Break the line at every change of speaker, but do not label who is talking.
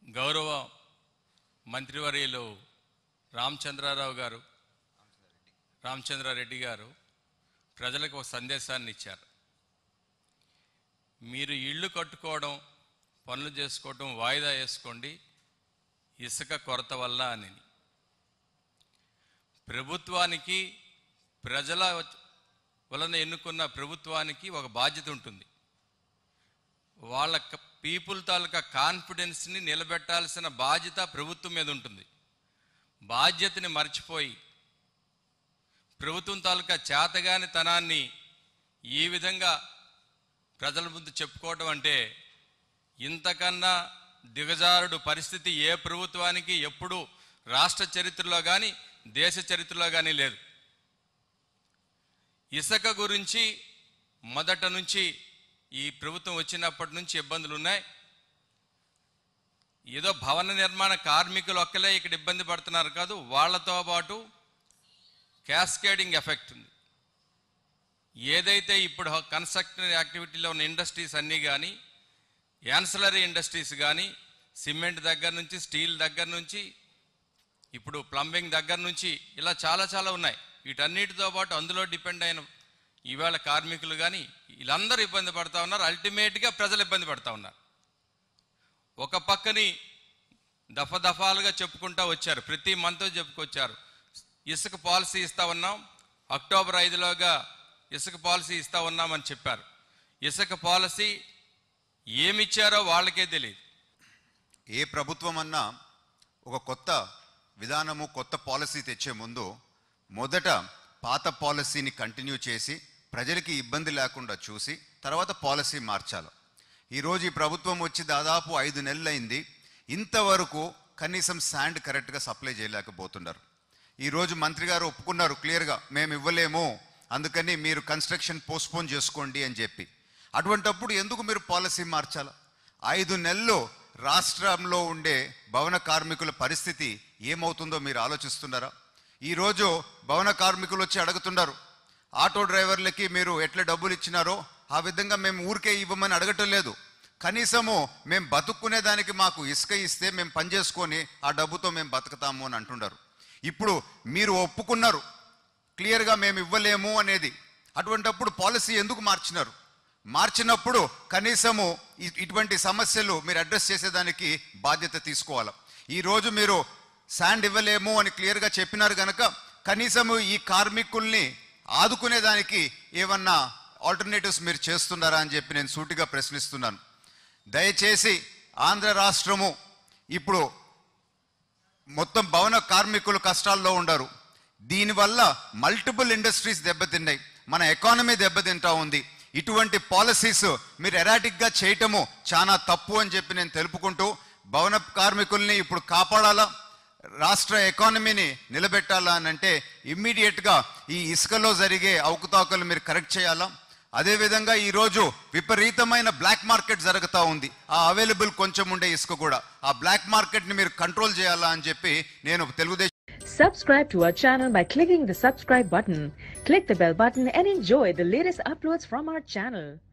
గౌరవ మంత్రివర్యులు రామచంద్రారావు గారు రామచంద్రారెడ్డి గారు ప్రజలకు ఒక సందేశాన్ని ఇచ్చారు మీరు ఇళ్ళు కట్టుకోవడం పనులు చేసుకోవడం వాయిదా వేసుకోండి ఇసుక కొరత వల్ల అని ప్రభుత్వానికి ప్రజల వలన ఎన్నుకున్న ప్రభుత్వానికి ఒక బాధ్యత ఉంటుంది వాళ్ళ క- పీపుల్ తాలూకా కాన్ఫిడెన్స్ని నిలబెట్టాల్సిన బాధ్యత ప్రభుత్వం మీద ఉంటుంది బాధ్యతని మర్చిపోయి ప్రభుత్వం తాలూకా చేతగాని తనాన్ని ఈ విధంగా ప్రజల ముందు చెప్పుకోవడం అంటే ఇంతకన్నా దిగజారుడు పరిస్థితి ఏ ప్రభుత్వానికి ఎప్పుడు రాష్ట్ర చరిత్రలో కానీ దేశ చరిత్రలో కానీ లేదు ఇసుక గురించి మొదట నుంచి ఈ ప్రభుత్వం వచ్చినప్పటి నుంచి ఇబ్బందులు ఉన్నాయి ఏదో భవన నిర్మాణ కార్మికులు ఒక్కలే ఇక్కడ ఇబ్బంది పడుతున్నారు కాదు వాళ్ళతో పాటు క్యాస్కేడింగ్ ఎఫెక్ట్ ఉంది ఏదైతే ఇప్పుడు కన్స్ట్రక్షన్ యాక్టివిటీలో ఉన్న ఇండస్ట్రీస్ అన్నీ కానీ యాన్సలరీ ఇండస్ట్రీస్ కానీ సిమెంట్ దగ్గర నుంచి స్టీల్ దగ్గర నుంచి ఇప్పుడు ప్లంబింగ్ దగ్గర నుంచి ఇలా చాలా చాలా ఉన్నాయి వీటన్నిటితో పాటు అందులో డిపెండ్ అయిన ఈవేళ కార్మికులు కానీ వీళ్ళందరూ ఇబ్బంది పడతా ఉన్నారు అల్టిమేట్గా ప్రజలు ఇబ్బంది పడతా ఉన్నారు ఒక పక్కని దఫ దఫాలుగా చెప్పుకుంటా వచ్చారు ప్రతి మంత్ చెప్పుకొచ్చారు ఇసుక పాలసీ ఇస్తా ఉన్నాం అక్టోబర్ ఐదులోగా ఇసుక పాలసీ ఇస్తా ఉన్నామని చెప్పారు ఇసుక పాలసీ ఏమిచ్చారో వాళ్ళకే తెలియదు
ఏ ప్రభుత్వం అన్నా ఒక కొత్త విధానము కొత్త పాలసీ తెచ్చే ముందు మొదట పాత పాలసీని కంటిన్యూ చేసి ప్రజలకి ఇబ్బంది లేకుండా చూసి తర్వాత పాలసీ మార్చాలి ఈరోజు ఈ ప్రభుత్వం వచ్చి దాదాపు ఐదు నెలలైంది ఇంతవరకు కనీసం శాండ్ కరెక్ట్గా సప్లై చేయలేకపోతున్నారు ఈరోజు మంత్రి గారు ఒప్పుకున్నారు క్లియర్గా మేము ఇవ్వలేము అందుకని మీరు కన్స్ట్రక్షన్ పోస్ట్పోన్ చేసుకోండి అని చెప్పి అటువంటప్పుడు ఎందుకు మీరు పాలసీ మార్చాలా ఐదు నెలలు రాష్ట్రంలో ఉండే భవన కార్మికుల పరిస్థితి ఏమవుతుందో మీరు ఆలోచిస్తున్నారా ఈరోజు భవన కార్మికులు వచ్చి అడుగుతున్నారు ఆటో డ్రైవర్లకి మీరు ఎట్లా డబ్బులు ఇచ్చినారో ఆ విధంగా మేము ఊరికే ఇవ్వమని అడగటం లేదు కనీసము మేము బతుక్కునే దానికి మాకు ఇసుక ఇస్తే మేము పని చేసుకొని ఆ డబ్బుతో మేము బతుకుతాము అని అంటున్నారు ఇప్పుడు మీరు ఒప్పుకున్నారు క్లియర్గా మేము ఇవ్వలేము అనేది అటువంటప్పుడు పాలసీ ఎందుకు మార్చినారు మార్చినప్పుడు కనీసము ఇ- ఇటువంటి సమస్యలు మీరు అడ్రస్ చేసేదానికి బాధ్యత తీసుకోవాలి ఈరోజు మీరు శాండ్ ఇవ్వలేము అని క్లియర్గా చెప్పినారు కనుక కనీసము ఈ కార్మికుల్ని ఆదుకునేదానికి ఏమన్నా ఆల్టర్నేటివ్స్ మీరు చేస్తున్నారా అని చెప్పి నేను సూటిగా ప్రశ్నిస్తున్నాను దయచేసి ఆంధ్ర రాష్ట్రము ఇప్పుడు మొత్తం భవన కార్మికులు కష్టాల్లో ఉండరు దీనివల్ల మల్టిపుల్ ఇండస్ట్రీస్ దెబ్బతిన్నాయి మన ఎకానమీ దెబ్బతింటా ఉంది ఇటువంటి పాలసీస్ మీరు ఎరాటిక్గా చేయటము చాలా తప్పు అని చెప్పి నేను తెలుపుకుంటూ భవన కార్మికుల్ని ఇప్పుడు కాపాడాలా రాష్ట్ర ఎకానమీని నిలబెట్టాలా అని అంటే ఇమ్మీడియట్గా ఈ ఇసుకలో జరిగే అవకతవకలు మీరు కరెక్ట్ చేయాలా అదేవిధంగా ఈరోజు విపరీతమైన బ్లాక్ మార్కెట్ జరుగుతూ ఉంది ఆ అవైలబుల్ కొంచెం ఉండే ఇసుక కూడా ఆ బ్లాక్ మార్కెట్ని మీరు కంట్రోల్ చేయాలా అని చెప్పి నేను Telugu Desam
Subscribe to our channel by clicking the subscribe button. Click the bell button and enjoy the latest uploads from our channel.